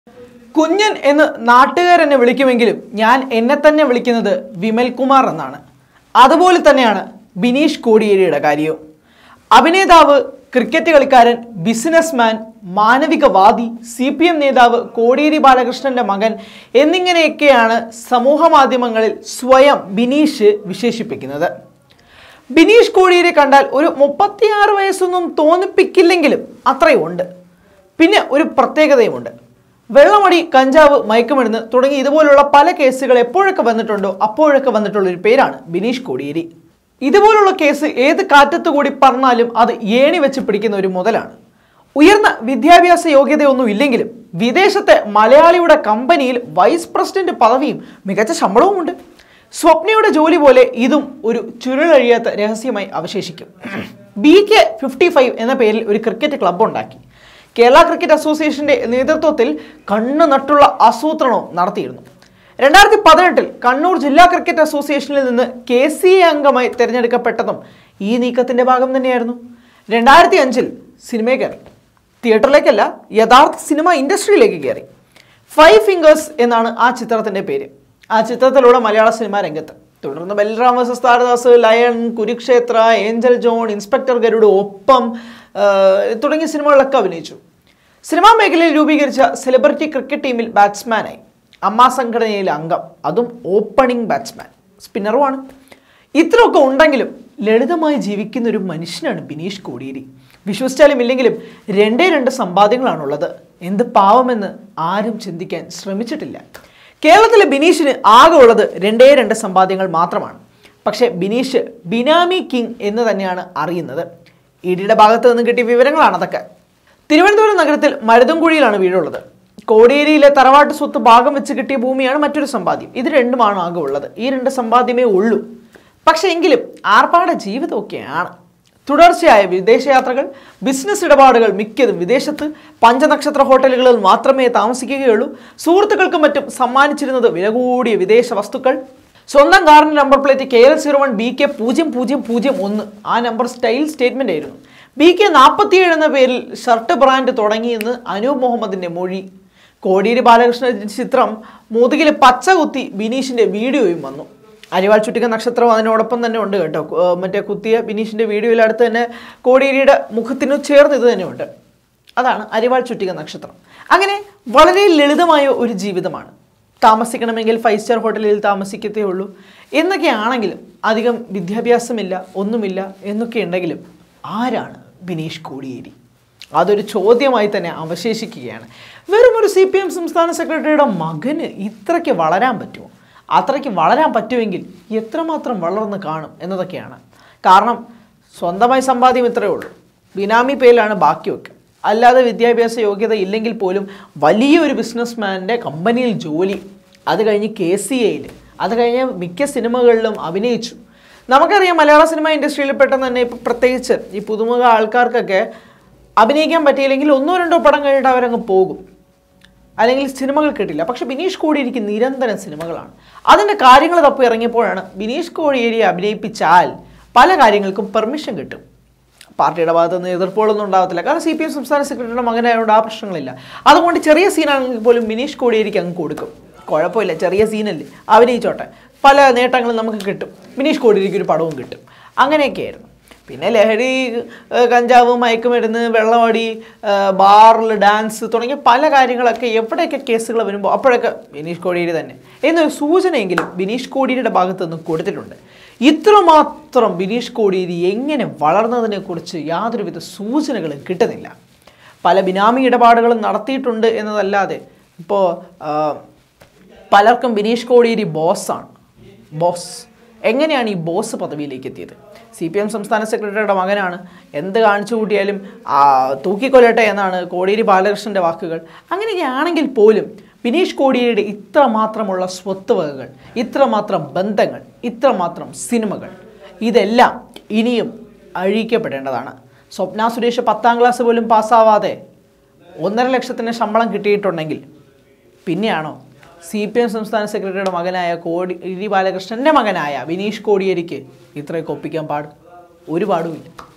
കുഞ്ഞൻ എന്ന് നാട്ടുകാരെന്നെ വിളിക്കുമെങ്കിലും ഞാൻ എന്നെ തന്നെ വിളിക്കുന്നത് വിമൽ കുമാർ എന്നാണ് അതുപോലെ തന്നെയാണ് ബിനീഷ് കോടിയേരിയുടെ കാര്യവും അഭിനേതാവ് ക്രിക്കറ്റ് കളിക്കാരൻ ബിസിനസ്മാൻ മാനവികവാദി സി പി എം നേതാവ് കോടിയേരി ബാലകൃഷ്ണന്റെ മകൻ എന്നിങ്ങനെയൊക്കെയാണ് സമൂഹ മാധ്യമങ്ങളിൽ സ്വയം ബിനീഷ് വിശേഷിപ്പിക്കുന്നത് ബിനീഷ് കോടിയേരി കണ്ടാൽ ഒരു മുപ്പത്തിയാറ് വയസ്സൊന്നും തോന്നിപ്പിക്കില്ലെങ്കിലും അത്രയും ഉണ്ട് പിന്നെ ഒരു പ്രത്യേകതയുമുണ്ട് വെള്ളമടി കഞ്ചാവ് മയക്കുമരുന്ന് തുടങ്ങി ഇതുപോലുള്ള പല കേസുകൾ എപ്പോഴൊക്കെ വന്നിട്ടുണ്ടോ അപ്പോഴൊക്കെ വന്നിട്ടുള്ള ഒരു പേരാണ് ബിനീഷ് കോടിയേരി ഇതുപോലുള്ള കേസ് ഏത് കാറ്റത്ത് കൂടി പറഞ്ഞാലും അത് ഏണി വെച്ച് പിടിക്കുന്ന ഒരു മുതലാണ് ഉയർന്ന വിദ്യാഭ്യാസ യോഗ്യതയൊന്നും ഇല്ലെങ്കിലും വിദേശത്തെ മലയാളിയുടെ കമ്പനിയിൽ വൈസ് പ്രസിഡന്റ് പദവിയും മികച്ച ശമ്പളവുമുണ്ട് സ്വപ്നയുടെ ജോലി പോലെ ഇതും ഒരു ചുരുളഴിയാത്ത രഹസ്യമായി അവശേഷിക്കും ബി കെ ഫിഫ്റ്റി ഫൈവ് എന്ന പേരിൽ ഒരു ക്രിക്കറ്റ് ക്ലബ്ബ് ഉണ്ടാക്കി കേരള ക്രിക്കറ്റ് അസോസിയേഷന്റെ നേതൃത്വത്തിൽ കണ്ണു നട്ടുള്ള ആസൂത്രണവും നടത്തിയിരുന്നു രണ്ടായിരത്തി പതിനെട്ടിൽ കണ്ണൂർ ജില്ലാ ക്രിക്കറ്റ് അസോസിയേഷനിൽ നിന്ന് കെ സി എ അംഗമായി തിരഞ്ഞെടുക്കപ്പെട്ടതും ഈ നീക്കത്തിന്റെ ഭാഗം തന്നെയായിരുന്നു രണ്ടായിരത്തി അഞ്ചിൽ സിനിമയിൽ കയറി തിയേറ്ററിലേക്കല്ല യഥാർത്ഥ സിനിമ ഇൻഡസ്ട്രിയിലേക്ക് കയറി ഫൈവ് ഫിംഗേഴ്സ് എന്നാണ് ആ ചിത്രത്തിന്റെ പേര് ആ ചിത്രത്തിലൂടെ മലയാള സിനിമാ രംഗത്ത് തുടർന്ന് Balram versus Taradas lion Kurukshetra angel John inspector Garud Oppam ആ, തുടങ്ങിയ സിനിമകളിലൊക്കെ അഭിനയിച്ചു സിനിമാ മേഖലയിൽ രൂപീകരിച്ച സെലിബ്രിറ്റി ക്രിക്കറ്റ് ടീമിൽ ബാറ്റ്സ്മാനായി അമ്മ സംഘടനയിലെ അംഗം അതും ഓപ്പണിംഗ് ബാറ്റ്സ്മാൻ സ്പിന്നറുമാണ് ഇത്രയൊക്കെ ഉണ്ടെങ്കിലും ലളിതമായി ജീവിക്കുന്ന ഒരു മനുഷ്യനാണ് ബിനീഷ് കോടിയേരി വിശ്വസിച്ചാലും ഇല്ലെങ്കിലും രണ്ടേ രണ്ട് സമ്പാദ്യങ്ങളാണുള്ളത് എന്ത് പാവമെന്ന് ആരും ചിന്തിക്കാൻ ശ്രമിച്ചിട്ടില്ല കേരളത്തിലെ ബിനീഷിന് ആകെ ഉള്ളത് രണ്ടേ രണ്ട് സമ്പാദ്യങ്ങൾ മാത്രമാണ് പക്ഷേ ബിനീഷ് ബിനാമി കിങ് എന്ന് തന്നെയാണ് അറിയുന്നത് ഇഡിയുടെ ഭാഗത്ത് നിന്ന് കിട്ടിയ വിവരങ്ങളാണ് അതൊക്കെ തിരുവനന്തപുരം നഗരത്തിൽ മരുതൻകുഴിയിലാണ് വീടുള്ളത് കോടിയേരിയിലെ തറവാട്ട് സ്വത്ത് ഭാഗം വെച്ച് കിട്ടിയ ഭൂമിയാണ് മറ്റൊരു സമ്പാദ്യം ഇത് രണ്ടുമാണ് ആകെ ഉള്ളത് ഈ രണ്ട് സമ്പാദ്യമേ ഉള്ളൂ പക്ഷെ എങ്കിലും ആർപ്പാട ജീവിതമൊക്കെയാണ് തുടർച്ചയായ വിദേശയാത്രകൾ ബിസിനസ് ഇടപാടുകൾ മിക്കതും വിദേശത്ത് പഞ്ചനക്ഷത്ര ഹോട്ടലുകളിൽ മാത്രമേ താമസിക്കുകയുള്ളൂ സുഹൃത്തുക്കൾക്കും മറ്റും സമ്മാനിച്ചിരുന്നത് വില കൂടിയ വിദേശ വസ്തുക്കൾ സ്വന്തം കാറിന്റെ number plate K L zero one B K പൂജ്യം പൂജ്യം പൂജ്യം ഒന്ന് ആ നമ്പർ സ്റ്റൈൽ സ്റ്റേറ്റ്മെന്റ് ആയിരുന്നു ബി കെ നാൽപ്പത്തിയേഴ് എന്ന പേരിൽ ഷർട്ട് ബ്രാൻഡ് തുടങ്ങിയെന്ന് അനൂപ് മുഹമ്മദിന്റെ മൊഴി കോടിയേരി ബാലകൃഷ്ണ ചിത്രം മുതുകിൽ പച്ച കുത്തി ബിനീഷിന്റെ വീഡിയോയും വന്നു അരിവാൾ ചുറ്റിക നക്ഷത്രം അതിനോടൊപ്പം തന്നെ ഉണ്ട് കേട്ടോ കു- ഏർ മറ്റേ കുത്തിയ ബിനീഷിന്റെ വീഡിയോയിൽ അടുത്ത് തന്നെ കോടിയേരിയുടെ മുഖത്തിന് ചേർന്ന് ഇത് തന്നെയുണ്ട് അതാണ് അരിവാൾ ചുറ്റിക നക്ഷത്രം അങ്ങനെ വളരെ ലളിതമായ ഒരു ജീവിതമാണ് താമസിക്കണമെങ്കിൽ ഫൈവ് സ്റ്റാർ ഹോട്ടലിൽ താമസിക്കത്തേ ഉള്ളൂ എന്നൊക്കെ ആണെങ്കിലും അധികം വിദ്യാഭ്യാസമില്ല ഒന്നുമില്ല എന്നൊക്കെ ഉണ്ടെങ്കിലും ആരാണ് ബിനീഷ് കോടിയേരി അതൊരു ചോദ്യമായി തന്നെ അവശേഷിക്കുകയാണ് വെറും ഒരു സി പി എം സംസ്ഥാന സെക്രട്ടറിയുടെ മകന് ഇത്രയ്ക്ക് വളരാൻ പറ്റുമോ അത്രയ്ക്ക് വളരാൻ പറ്റുമെങ്കിൽ എത്രമാത്രം വളർന്ന് കാണും എന്നതൊക്കെയാണ് കാരണം സ്വന്തമായി സമ്പാദ്യം ഇത്രയേ ഉള്ളൂ ബിനാമി പേരിലാണ് ബാക്കിയൊക്കെ അല്ലാതെ വിദ്യാഭ്യാസ യോഗ്യത ഇല്ലെങ്കിൽ പോലും വലിയൊരു ബിസിനസ്മാൻ്റെ കമ്പനിയിൽ ജോലി അത് കഴിഞ്ഞ് കെ സി എയിൽ അത് കഴിഞ്ഞ് മിക്ക സിനിമകളിലും അഭിനയിച്ചു നമുക്കറിയാം മലയാള സിനിമ ഇൻഡസ്ട്രിയിൽ പെട്ടെന്ന് തന്നെ ഇപ്പം പ്രത്യേകിച്ച് ഈ പുതുമുഖ ആൾക്കാർക്കൊക്കെ അഭിനയിക്കാൻ പറ്റിയില്ലെങ്കിൽ ഒന്നോ രണ്ടോ പടം കഴിഞ്ഞിട്ട് അവരങ്ങ് പോകും അല്ലെങ്കിൽ സിനിമകൾ കിട്ടില്ല പക്ഷെ ബിനീഷ് കോടിയേരിക്ക് നിരന്തരം സിനിമകളാണ് അതിൻ്റെ കാര്യങ്ങൾ തപ്പി ഇറങ്ങിയപ്പോഴാണ് ബിനീഷ് കോടിയേരിയെ അഭിനയിപ്പിച്ചാൽ പല കാര്യങ്ങൾക്കും പെർമിഷൻ കിട്ടും പാർട്ടിയുടെ ഭാഗത്ത് നിന്ന് എതിർപ്പുകളൊന്നും ഉണ്ടാകത്തില്ല കാരണം സി പി എം സംസ്ഥാന സെക്രട്ടറിയുടെ മകനായതുകൊണ്ട് ആ പ്രശ്നങ്ങളില്ല അതുകൊണ്ട് ചെറിയ സീനാണെങ്കിൽ പോലും ബിനീഷ് കോടിയേരിക്ക് അങ്ങ് കൊടുക്കും കുഴപ്പമില്ല ചെറിയ സീനല്ലേ അഭിനയിച്ചോട്ടെ പല നേട്ടങ്ങളും നമുക്ക് കിട്ടും ബിനീഷ് കോടിയേരിക്ക് ഒരു പടവും കിട്ടും അങ്ങനെയൊക്കെയായിരുന്നു പിന്നെ ലഹരി ഏഹ് കഞ്ചാവ് മയക്കുമരുന്ന് വെള്ളമടി ഏഹ് ബാറിൽ ഡാൻസ് തുടങ്ങിയ പല കാര്യങ്ങളൊക്കെ എവിടെയൊക്കെ കേസുകൾ വരുമ്പോൾ അപ്പോഴൊക്കെ ബിനീഷ് കോടിയേരി തന്നെ എന്നൊരു സൂചനയെങ്കിലും ബിനീഷ് കോടിയേരിയുടെ ഭാഗത്ത് നിന്ന് കൊടുത്തിട്ടുണ്ട് ഇത്രമാത്രം ബിനീഷ് കോടിയേരി എങ്ങനെ വളർന്നതിനെക്കുറിച്ച് യാതൊരുവിധ സൂചനകളും കിട്ടുന്നില്ല പല ബിനാമി ഇടപാടുകളും നടത്തിയിട്ടുണ്ട് എന്നതല്ലാതെ ഇപ്പോൾ പലർക്കും ബിനീഷ് കോടിയേരി ബോസാണ് ബോസ് എങ്ങനെയാണ് ഈ ബോസ് പദവിയിലേക്ക് എത്തിയത് സി പി എം സംസ്ഥാന സെക്രട്ടറിയുടെ മകനാണ് എന്ത് കാണിച്ചു കൂട്ടിയാലും ആ, തൂക്കിക്കൊല്ലട്ടെ എന്നാണ് കോടിയേരി ബാലകൃഷ്ണൻ്റെ വാക്കുകൾ അങ്ങനെയൊക്കെ ആണെങ്കിൽ പോലും ബിനീഷ് കോടിയേരിയുടെ ഇത്രമാത്രമുള്ള സ്വത്ത് വകകൾ ഇത്രമാത്രം ബന്ധങ്ങൾ ഇത്രമാത്രം സിനിമകൾ ഇതെല്ലാം ഇനിയും അഴിക്കപ്പെടേണ്ടതാണ് സ്വപ്ന സുരേഷ് പത്താം ക്ലാസ് പോലും പാസ്സാവാതെ ഒന്നര ലക്ഷത്തിന് ശമ്പളം കിട്ടിയിട്ടുണ്ടെങ്കിൽ പിന്നെയാണോ സി പി എം സംസ്ഥാന സെക്രട്ടറിയുടെ മകനായ കോടി ഇരി ബാലകൃഷ്ണൻ്റെ മകനായ ബിനീഷ് കോടിയേരിക്ക് ഇത്രയൊക്കെ ഒപ്പിക്കാൻ പാടും ഒരു പാടുമില്ല